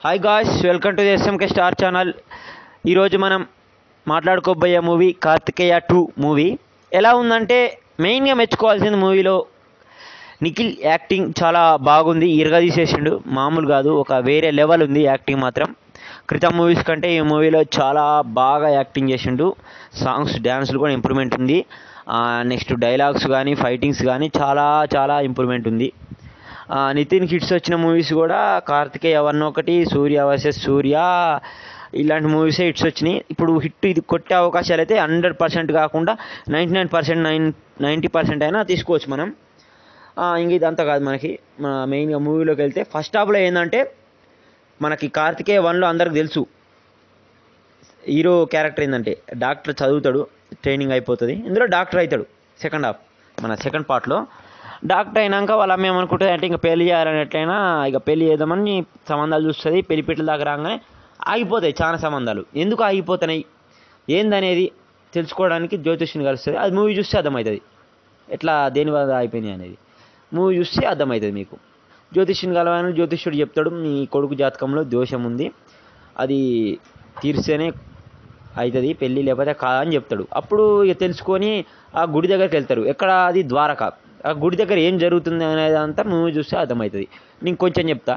hi guys welcome to SMK star channel ఈరోజు మనం మాట్లాడుకోబోయే మూవీ కార్తికేయ టూ మూవీ ఎలా ఉందంటే మెయిన్గా మెచ్చుకోవాల్సిన మూవీలో నిఖిల్ యాక్టింగ్ చాలా బాగుంది ఇరగదీసేసిండు మామూలు కాదు ఒక వేరే లెవెల్ ఉంది యాక్టింగ్ మాత్రం క్రితం మూవీస్ కంటే ఈ మూవీలో చాలా బాగా యాక్టింగ్ చేసిండు సాంగ్స్ డ్యాన్స్లు కూడా ఇంప్రూవ్మెంట్ ఉంది నెక్స్ట్ డైలాగ్స్ కానీ ఫైటింగ్స్ కానీ చాలా చాలా ఇంప్రూవ్మెంట్ ఉంది ఆ, నితిన్ హిట్స్ వచ్చిన మూవీస్ కూడా కార్తికేయ వన్ ఒకటి సూర్య వర్సెస్ సూర్య ఇలాంటి మూవీసే హిట్స్ వచ్చినాయి ఇప్పుడు హిట్ ఇది కొట్టే అవకాశాలు అయితే హండ్రెడ్ పర్సెంట్ కాకుండా ninety nine percent nine ninety percent అయినా తీసుకోవచ్చు మనం ఆ, ఇంక ఇదంతా కాదు మనకి మన మెయిన్గా మూవీలోకి వెళ్తే ఫస్ట్ హాఫ్లో ఏంటంటే మనకి కార్తికేయ వన్లో అందరికి తెలుసు హీరో క్యారెక్టర్ ఏంటంటే డాక్టర్ చదువుతాడు ట్రైనింగ్ అయిపోతుంది ఇందులో డాక్టర్ అవుతాడు సెకండ్ హాఫ్ మన సెకండ్ పార్ట్లో డాక్టర్ అయినాక వాళ్ళ అమ్మ ఏమనుకుంటుంది అంటే ఇంకా పెళ్లి చేయాలన్నట్లయినా ఇక పెళ్లి చేద్దామని సంబంధాలు చూస్తుంది పెళ్లి పీటల దాకా రాగానే ఆగిపోతాయి చాలా సంబంధాలు ఎందుకు ఆగిపోతున్నాయి ఏందనేది తెలుసుకోవడానికి జ్యోతిష్ని కలుస్తుంది అది మూవీ చూస్తే అర్థమవుతుంది ఎట్లా దేని వల్ల అయిపోయినాయి అనేది మూవీ చూస్తే అర్థమవుతుంది మీకు జ్యోతిష్యుని కలవాలని జ్యోతిష్యుడు చెప్తాడు మీ కొడుకు జాతకంలో దోషం ఉంది అది తీర్స్తేనే అవుతుంది పెళ్ళి లేకపోతే కాదని చెప్తాడు అప్పుడు ఇక తెలుసుకొని ఆ గుడి దగ్గరికి వెళ్తారు ఎక్కడ అది ద్వారక ఆ గుడి దగ్గర ఏం జరుగుతుంది అనేది అంతా మూవీ చూస్తే అర్థమవుతుంది నేను కొంచెం చెప్తా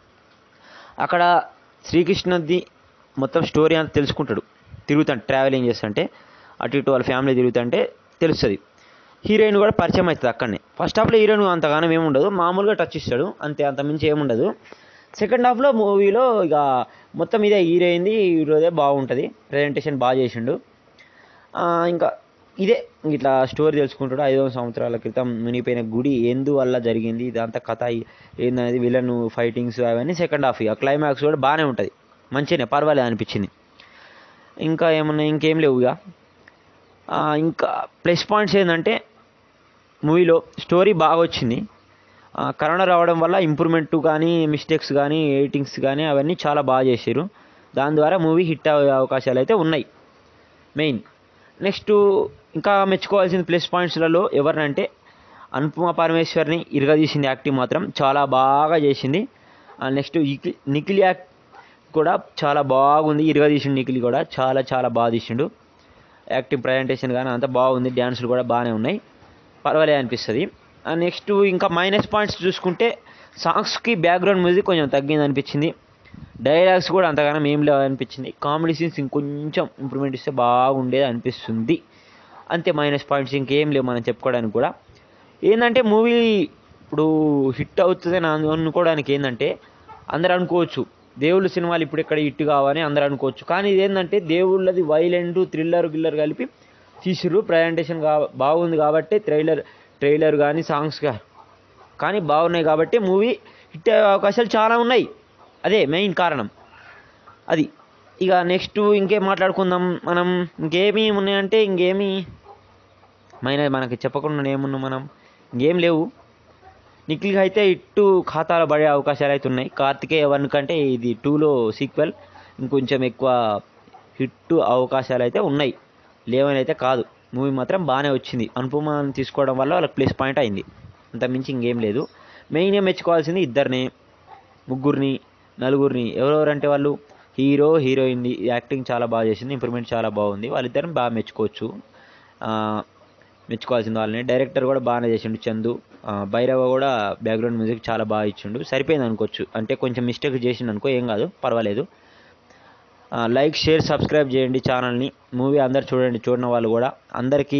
అక్కడ శ్రీకృష్ణది మొత్తం స్టోరీ అంతా తెలుసుకుంటాడు తిరుగుతాడు ట్రావెలింగ్ చేస్తుంటే అటు ఇటు వాళ్ళ ఫ్యామిలీ తిరుగుతుంటే తెలుస్తుంది హీరోయిన్ కూడా పరిచయం అవుతుంది అక్కడనే ఫస్ట్ హాఫ్లో హీరోయిన్ అంతగానం ఏముండదు మామూలుగా టచ్ ఇస్తాడు అంతే అంత మించి ఏముండదు సెకండ్ హాఫ్లో మూవీలో ఇక మొత్తం ఇదే హీరోయింది హీరోదే బాగుంటుంది ప్రజెంటేషన్ బాగా చేసిండు ఆ, ఇంకా ఇదే ఇట్లా స్టోరీ తెలుసుకుంటాడు ఐదు వందల సంవత్సరాల క్రితం మునిగిపోయిన గుడి ఎందువల్ల జరిగింది ఇదంతా కథ ఏందనేది విలన్ ఫైటింగ్స్ అవన్నీ సెకండ్ హాఫ్ ఇక క్లైమాక్స్ కూడా బాగానే ఉంటుంది మంచిగానే పర్వాలేదు అనిపించింది ఇంకా ఏమన్నా ఇంకేం లేవు ఇక ఆ, ఇంకా ప్లస్ పాయింట్స్ ఏంటంటే మూవీలో స్టోరీ బాగా వచ్చింది ఆ, కరోనా రావడం వల్ల ఇంప్రూవ్మెంట్ కానీ మిస్టేక్స్ కానీ ఎడిటింగ్స్ కానీ అవన్నీ చాలా బాగా చేశారు దాని ద్వారా మూవీ హిట్ అయ్యే అవకాశాలు అయితే ఉన్నాయి మెయిన్ నెక్స్ట్ ఇంకా మెచ్చుకోవాల్సిన ప్లస్ పాయింట్స్లలో ఎవరినంటే అనుపమ పరమేశ్వర్ని ఇరగదీసింది యాక్టింగ్ మాత్రం చాలా బాగా చేసింది నెక్స్ట్ నిఖిల్ యాక్ట్ కూడా చాలా బాగుంది ఇరగదీసిండు నిఖిల్ కూడా చాలా చాలా బాగా తీసిండు యాక్టింగ్ ప్రజెంటేషన్ కానీ అంతా బాగుంది డ్యాన్సులు కూడా బాగానే ఉన్నాయి పర్వాలే అనిపిస్తుంది నెక్స్ట్ ఇంకా మైనస్ పాయింట్స్ చూసుకుంటే సాంగ్స్కి బ్యాక్గ్రౌండ్ మ్యూజిక్ కొంచెం తగ్గింది అనిపించింది డైలాగ్స్ కూడా అంతగానం ఏం లేవు అనిపించింది కామెడీ సీన్స్ ఇంకొంచెం ఇంప్రూవ్మెంట్ ఇస్తే బాగుండేది అనిపిస్తుంది అంతే మైనస్ పాయింట్స్ ఇంకేం లేవు మనం చెప్పుకోవడానికి కూడా ఏంటంటే మూవీ ఇప్పుడు హిట్ అవుతుందని అను- అనుకోవడానికి ఏంటంటే అందరు అనుకోవచ్చు దేవుళ్ళ సినిమాలు ఇప్పుడు ఎక్కడ హిట్ కావని అందరు అనుకోవచ్చు కానీ ఇది ఏంటంటే దేవుళ్ళది వైలెంట్ థ్రిల్లర్ గిల్లర్ కలిపి తీసిర్రు ప్రజెంటేషన్ కా బాగుంది కాబట్టి ట్రైలర్ ట్రైలర్ కానీ సాంగ్స్ కా కానీ బాగున్నాయి కాబట్టి మూవీ హిట్ అయ్యే అవకాశాలు చాలా ఉన్నాయి అదే మెయిన్ కారణం అది ఇక నెక్స్ట్ ఇంకేం మాట్లాడుకుందాం మనం ఇంకేమి ఉన్నాయంటే ఇంకేమి మైన మనకి చెప్పకుండా ఏమున్నాం మనం ఇంకేం లేవు నిఖిల్కి అయితే ఇట్టు ఖాతాలో పడే అవకాశాలు అయితే ఉన్నాయి కార్తికేయ వన్ కంటే ఇది టూలో సీక్వెల్ ఇంకొంచెం ఎక్కువ హిట్ అవకాశాలు అయితే ఉన్నాయి లేవని అయితే కాదు మూవీ మాత్రం బాగానే వచ్చింది అనుపమని తీసుకోవడం వల్ల వాళ్ళకి ప్లస్ పాయింట్ అయింది అంత మించి ఇంకేం లేదు మెయిన్గా మెచ్చుకోవాల్సింది ఇద్దరిని ముగ్గురిని నలుగురిని ఎవరెవరంటే వాళ్ళు హీరో హీరోయిన్ది యాక్టింగ్ చాలా బాగా చేసింది ఇంప్రూవ్మెంట్ చాలా బాగుంది వాళ్ళిద్దరిని బాగా మెచ్చుకోవచ్చు ఆ, మెచ్చుకోవాల్సింది వాళ్ళని డైరెక్టర్ కూడా బాగానే చేసిండు చందు ఆ, భైరవ కూడా బ్యాక్గ్రౌండ్ మ్యూజిక్ చాలా బాగా ఇచ్చిండు సరిపోయింది అనుకోవచ్చు అంటే కొంచెం మిస్టేక్ చేసిండు అనుకో ఏం కాదు పర్వాలేదు ఆ, లైక్ షేర్ సబ్స్క్రైబ్ చేయండి ఛానల్ని మూవీ అందరు చూడండి చూడని వాళ్ళు కూడా అందరికీ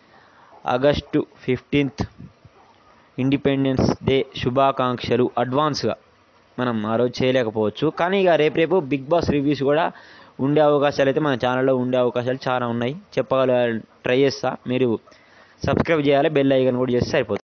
ఆగస్టు ఫిఫ్టీన్త్ ఇండిపెండెన్స్ డే శుభాకాంక్షలు అడ్వాన్స్గా మనం ఆ రోజు చేయలేకపోవచ్చు కానీ ఇక రేపు రేపు బిగ్ బాస్ రివ్యూస్ కూడా ఉండే అవకాశాలు అయితే మన ఛానల్లో ఉండే అవకాశాలు చాలా ఉన్నాయి చెప్పగల ట్రై చేస్తా మీరు సబ్స్క్రైబ్ చేయాలి బెల్ ఐకన్ కూడా చేస్తే సరిపోతుంది